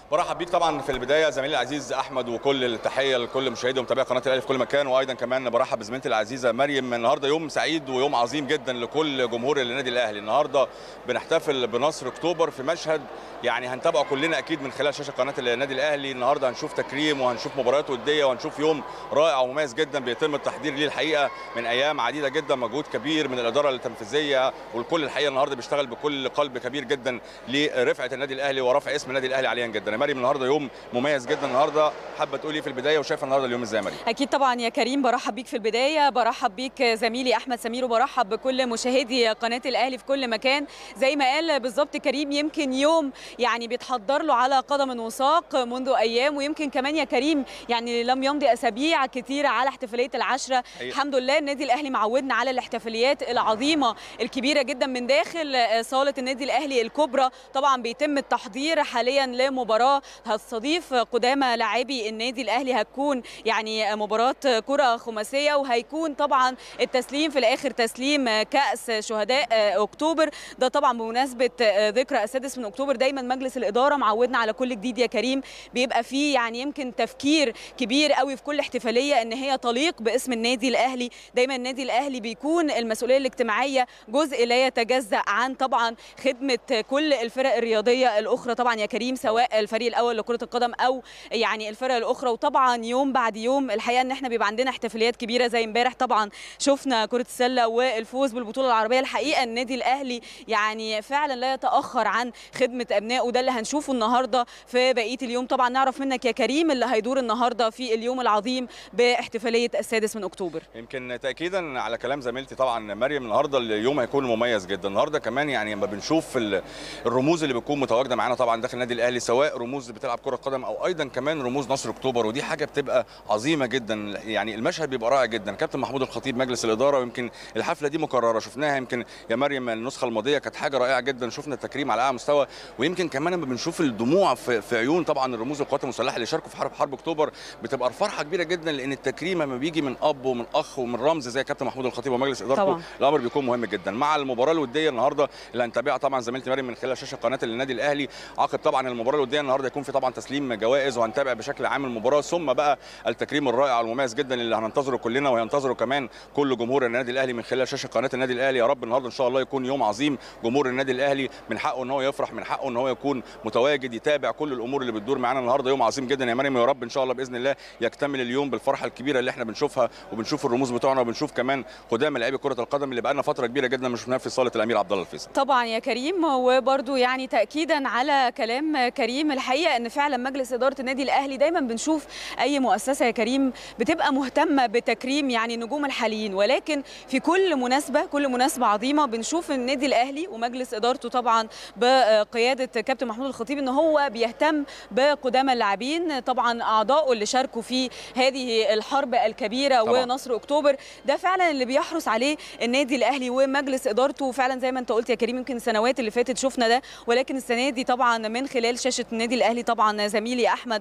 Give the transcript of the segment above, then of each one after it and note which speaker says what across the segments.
Speaker 1: برحب بيك طبعا في البدايه زميلي العزيز احمد وكل التحيه لكل مشاهدي ومتابعي قناه الاهلي في كل مكان وايضا كمان برحب بزميلتي العزيزه مريم النهارده يوم سعيد ويوم عظيم جدا لكل جمهور النادي الاهلي النهارده بنحتفل بنصر اكتوبر في مشهد يعني هنتابعه كلنا اكيد من خلال شاشه قناه النادي الاهلي النهارده هنشوف تكريم وهنشوف مباريات وديه وهنشوف يوم رائع ومميز جدا بيتم التحضير ليه الحقيقه من ايام عديده جدا مجهود كبير من الاداره التنفيذيه والكل الحقيقه النهارده بيشتغل بكل قلب كبير جدا لرفعه النادي الاهلي ورفع اسم النادي الاهلي عليا جدا يا مريم النهارده يوم مميز جدا النهارده حابه تقولي في البدايه وشايفه النهارده اليوم ازاي يا مريم
Speaker 2: اكيد طبعا يا كريم برحب بيك في البدايه برحب بيك زميلي احمد سمير وبرحب بكل مشاهدي قناه الاهلي في كل مكان زي ما قال بالظبط كريم يمكن يوم يعني بيتحضر له على قدم وساق منذ ايام ويمكن كمان يا كريم يعني لم يمضي اسابيع كتيره على احتفاليه العشره
Speaker 1: حقيقة.
Speaker 2: الحمد لله النادي الاهلي معودنا على الاحتفاليات العظيمه الكبيره جدا من داخل صاله النادي الاهلي الكبرى طبعا بيتم التحضير حاليا لمباراه هتستضيف قدامى لاعبي النادي الاهلي هتكون يعني مباراه كره خماسيه وهيكون طبعا التسليم في الاخر تسليم كاس شهداء اكتوبر ده طبعا بمناسبه ذكرى السادس من اكتوبر دايما مجلس الاداره معودنا على كل جديد يا كريم بيبقى فيه يعني يمكن تفكير كبير قوي في كل احتفاليه ان هي تليق باسم النادي الاهلي دايما النادي الاهلي بيكون المسؤوليه الاجتماعيه جزء لا يتجزا عن طبعا خدمه كل الفرق الرياضيه الاخرى طبعا يا كريم سواء الفريق الاول لكره القدم او يعني الفرق الاخرى وطبعا يوم بعد يوم الحقيقه ان احنا بيبقى عندنا احتفاليات كبيره زي امبارح طبعا شفنا كره السله والفوز بالبطوله العربيه الحقيقه النادي الاهلي يعني فعلا لا يتاخر عن خدمه ابنائه ده اللي هنشوفه النهارده في بقيه اليوم طبعا نعرف منك يا كريم اللي هيدور النهارده في اليوم العظيم باحتفاليه السادس من اكتوبر
Speaker 1: يمكن تاكيدا على كلام زميلتي طبعا مريم النهارده اليوم هيكون مميز جدا النهارده كمان يعني لما بنشوف ال- الرموز اللي بتكون متواجده معانا طبعا داخل النادي الاهلي سواء رموز بتلعب كره قدم او ايضا كمان رموز نصر اكتوبر ودي حاجه بتبقى عظيمه جدا يعني المشهد بيبقى رائع جدا كابتن محمود الخطيب مجلس الاداره ويمكن الحفله دي مكرره شفناها يمكن يا مريم النسخه الماضيه كانت حاجه رائعه جدا شفنا التكريم على اعلى مستوى ويمكن كمان لما بنشوف الدموع في, في عيون طبعا الرموز القوات المسلحه اللي شاركوا في حرب حرب اكتوبر بتبقى فرحه كبيره جدا لان التكريم لما بيجي من اب ومن اخ ومن رمز زي كابتن محمود الخطيب ومجلس ادارته
Speaker 2: طبعاً.
Speaker 1: الامر بيكون مهم جدا مع المباراه الوديه النهارده اللي هنتابعها طبعا زميلتي مريم من خلال شاشه قناه النادي الاهلي عقب طبعا المباراه الوديه النهارده يكون في طبعا تسليم جوائز وهنتابع بشكل عام المباراه ثم بقى التكريم الرائع والمميز جدا اللي هننتظره كلنا وينتظره كمان كل جمهور النادي الاهلي من خلال شاشه قناه النادي الاهلي يا رب النهارده ان شاء الله يكون يوم عظيم جمهور النادي الاهلي من حقه ان هو يفرح من حقه ان هو يكون متواجد يتابع كل الامور اللي بتدور معانا النهارده يوم عظيم جدا يا مريم يا رب ان شاء الله باذن الله يكتمل اليوم بالفرحه الكبيره اللي احنا بنشوفها وبنشوف الرموز بتوعنا وبنشوف كمان قدام لاعبي كره القدم اللي بقى لنا فتره كبيره جدا مش شفناها في صاله الامير عبد الله الفيصل
Speaker 2: طبعا يا كريم وبرضو يعني تاكيدا على كلام كريم الحقيقه ان فعلا مجلس اداره النادي الاهلي دايما بنشوف اي مؤسسه يا كريم بتبقى مهتمه بتكريم يعني نجوم الحاليين ولكن في كل مناسبه كل مناسبه عظيمه بنشوف النادي الاهلي ومجلس ادارته طبعا بقياده كابتن محمود الخطيب ان هو بيهتم بقدامى اللاعبين طبعا اعضائه اللي شاركوا في هذه الحرب الكبيره
Speaker 1: طبعاً.
Speaker 2: ونصر اكتوبر ده فعلا اللي بيحرص عليه النادي الاهلي ومجلس ادارته فعلا زي ما انت قلت يا كريم يمكن السنوات اللي فاتت شفنا ده ولكن السنه دي طبعا من خلال شاشه النادي الاهلي طبعا زميلي احمد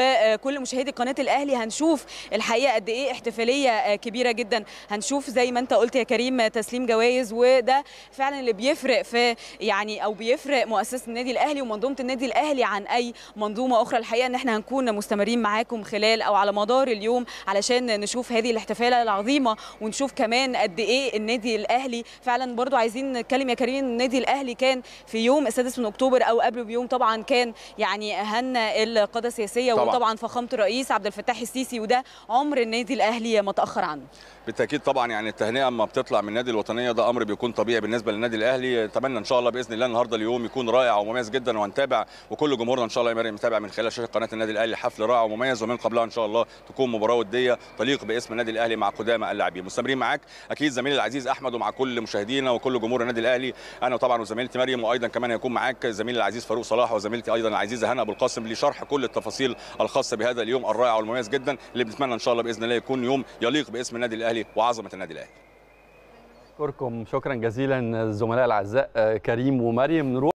Speaker 2: وكل مشاهدي قناه الاهلي هنشوف الحقيقه قد ايه احتفاليه كبيره جدا هنشوف زي ما انت قلت يا كريم تسليم جوائز وده فعلا اللي بيفرق في يعني او بيفرق مؤسسه النادي الاهلي ومنظومه النادي الاهلي عن اي منظومه اخرى الحقيقه ان احنا هنكون مستمرين معاكم خلال او على مدار اليوم علشان نشوف هذه الاحتفاليه العظيمه ونشوف كمان قد ايه النادي الاهلي فعلا برضو عايزين نتكلم يا كريم النادي الاهلي كان في يوم السادس من اكتوبر او قبله بيوم طبعا كان يعني اهنا القاده السياسيه
Speaker 1: طبعاً.
Speaker 2: وطبعا فخامه الرئيس عبد الفتاح السيسي وده عمر النادي الاهلي ما تاخر عنه
Speaker 1: بالتاكيد طبعا يعني التهنئه اما بتطلع من النادي الوطنيه ده امر بيكون طبيعي بالنسبه للنادي الاهلي اتمنى ان شاء الله باذن الله النهارده اليوم يكون رائع ومميز جدا وهنتابع وكل جمهورنا ان شاء الله يا مريم متابع من خلال شاشه قناه النادي الاهلي حفل رائع ومميز ومن قبلها ان شاء الله تكون مباراه وديه تليق باسم النادي الاهلي مع قدامى اللاعبين مستمرين معاك اكيد زميلي العزيز احمد ومع كل مشاهدينا وكل جمهور النادي الاهلي انا طبعا وزميلتي مريم وايضا كمان هيكون معاك زميلي العزيز فاروق صلاح وزميلتي ايضا العزيزه هنا ابو القاسم لشرح كل التفاصيل الخاصه بهذا اليوم الرائع والمميز جدا اللي بنتمنى ان شاء الله باذن الله يكون يوم يليق باسم النادي الاهلي وعظمه النادي الاهلي
Speaker 3: أشكركم شكرا جزيلا الزملاء الاعزاء آه، كريم ومريم نروح